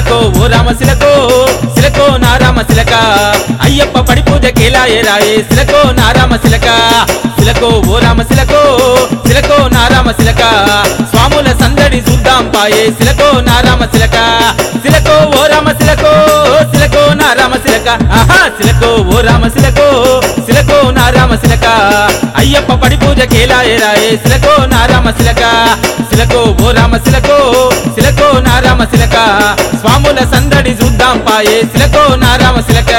సిలకో ఓ రామ సిలకో సిలకో నా రామ సిలక అయ్యప్ప పడి పూజ కేలాయే రాయే సిలకో నా రామ సిలక సిలకో ఓ రామ సిలకో సిలకో నా రామ సిలక స్వాముల సందడి చూద్దాం పాయే సిలకో నా రామ సిలక సిలకో ఓ రామ సిలకో సిలకో నా రామ సిలక ఆహా సిలకో ఓ రామ సిలకో సిలకో నా రామ సిలక అయ్యప్ప పడి పూజ కేలాయే రాయే సిలకో నా రామ సిలక సిలకో ఓ రామ సిలకో సిలకో నా రామ సిలక స్వాముల సందడి చూద్దాం పాయే సిలకో నా రామ సిలక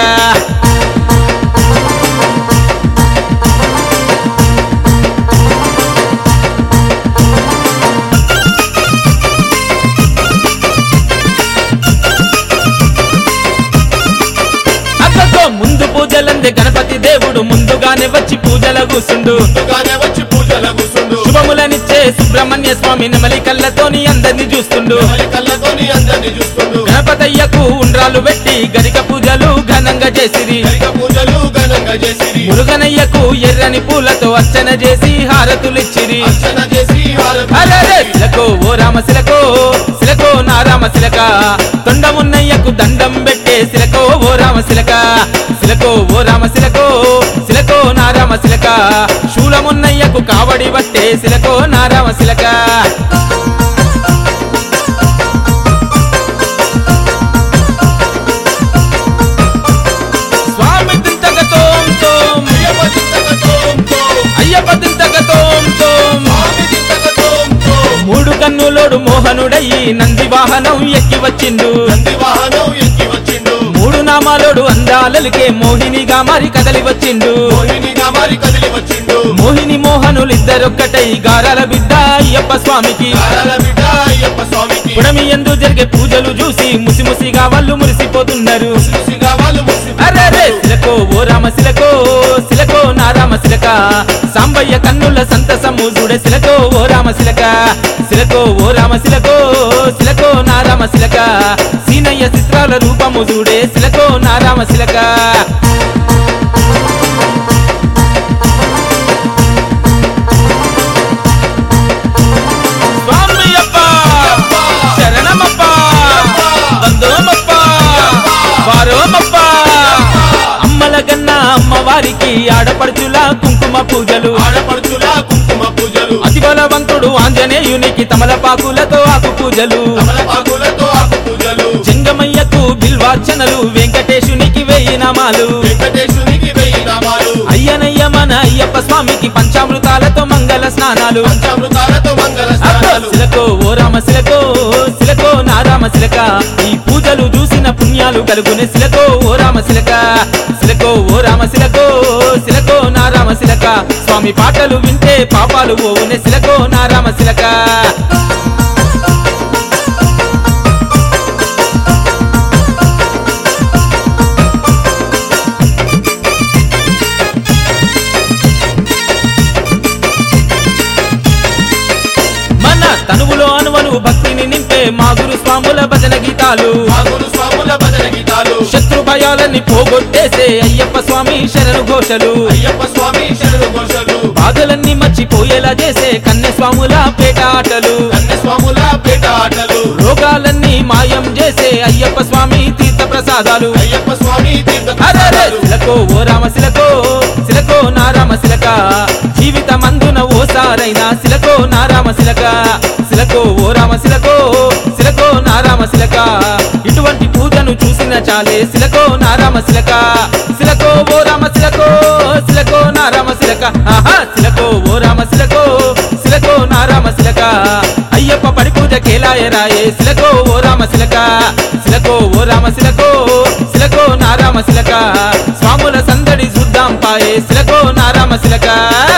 అక్కతో ముందు పూజలందే గణపతి దేవుడు ముందుగానే వచ్చి పూజల కూసుండు ముందుగానే వచ్చి పూజల కూసుండు శుభములనిచ్చే సుబ్రహ్మణ్య స్వామి నెమలి కళ్ళతోని అందరిని చూస్తుండు ఎవరి కళ్ళతోని అందరిని చూస్తుండు గణపతయ్యకు ఉండ్రాలు పెట్టి గరిక పూజలు ఘనంగా చేసిరి గరిక పూజలు ఘనంగా చేసిరి మురుగనయ్యకు ఎర్రని పూలతో అర్చన చేసి హారతులిచ్చిరి అర్చన చేసి అరెరే సిలకో ఓ రామ సిలకో సిలకో నా రామ సిలక తొండమున్నయ్యకు దండం పెట్టే సిలకో ఓ రామ సిలక సిలకో ఓ రామ సిలకో సిలకో నా రామ సిలక శూలమున్నయ్యకు కావడి పట్టే సిలకో నా రామ సిలక స్వామి దింతక తోం తోం అయ్యప్ప చింతక తోం తోం, అయ్యప్ప దింతక తోం తోం స్వామి చింతక తోం తోం. మూడు కన్నులోడు మోహనుడయ్యి నంది వాహనం ఎక్కి వచ్చిండు నంది వాహనం ఎక్కి వచ్చిండు మూడు నామాలోడు అందాలలికే మోహినిగా మారి కదలి వచ్చిండు మోహినిగా మారి కదిలి వచ్చిండు మోహిని మోహనులిద్దరొక్కటై గారాల బిడ్డ అయ్యప్ప స్వామికి కారాల బిడ్డ అయ్యప్ప స్వామికి పుడమి ఎందు జరిగే పూజలు చూసి ముసి ముసిగా వాళ్ళు మురిసిపోతున్నారు చూసిగా వాళ్ళు ముసి అరే సిలకో ఓ రామ సిలకో సిలకో నా రామ సిలక సాంబయ్య కన్నుల సంతసము చూడే సిలకో ఓ రామ సిలక సిలకో ఓ రామ సిలకో సిలకో నా రామ సిలక సీనయ్య చిత్రాల రూపము చూడే సిలకో నా రామ సిలక స్వామియప్ప శరణమప్ప బంధుమప్ప వారోమప్ప అమ్మల గన్న అమ్మవారికి ఆడపడుచుల కుంకుమ పూజలు ఆడపడుచుల కుంకుమ పూజలు అతి బలవంతుడు ఆంజనేయునికి తమలపాకులతో ఆకు పూజలు తమలపాకులతో ఆకు పూజలు చెంగమయ్యకు బిల్వార్చనలు వెంకటేశునికి వెయ్యి నామాలు వెంకటేశ్వరికి వెయ్యి నామాలు అయ్యనయ్య మన అయ్యప్ప స్వామికి పంచామృతాలతో మంగళ స్నానాలు పంచామృతాలతో మంగళ అబ్బో! స్నానాలు సిలకో ఓ రామ సిలకో సిలకో నా రామ సిలక ఈ పూజలు చూసిన పుణ్యాలు కలుగునే సిలకో ఓ రామ సిలక సిలకో ఓ రామ సిలకో సిలకో నా రామ సిలక స్వామి పాటలు వింటే పాపాలు ఓవునే సిలకో నా రామ సిలక మన తనువులో అనువను భక్తిని నింపే మా గురు స్వాముల భజన గీతాలు మా గురు స్వాముల భజన గీతాలు శత్రు భయాలని పోగొట్టేసే అయ్యప్ప స్వామి శరణు ఘోషలు అయ్యప్ప స్వామి శరణు ఘోషలు బాధలన్నీ మర్చిపోయేలా చేసే కన్నె స్వాముల పేట ఆటలు కన్య స్వాముల పేట ఆటలు రోగాలన్నీ మాయం చేసే అయ్యప్ప స్వామి తీర్థ ప్రసాదాలు అయ్యప్ప స్వామి తీర్థ అరెరే! ప్రసాదాలు. సిలకో ఓ రామ సిలకో సిలకో నా రామ సిలక జీవితమందున ఓసారైనా సిలకో నా రామ సిలక సిలకో ఓ రామ సిలకో సిలకో నా రామ సిలక ఇటువంటి పూజను చూసిన చాలే సిలకో నా రామ సిలక సిలకో ఓ రామ సిలకో సిలకో నా రామ సిలక ఆహా సిలకో ఓ రామ సిలకో సిలకో నా రామ సిలక అయ్యప్ప పడి పూజ కేలాయ రాయే సిలకో ఓ రామ సిలక సిలకో ఓ రామ సిలకో సిలకో నా రామ సిలక స్వాముల సందడి చూద్దాం పాయే సిలకో నా రామ సిలక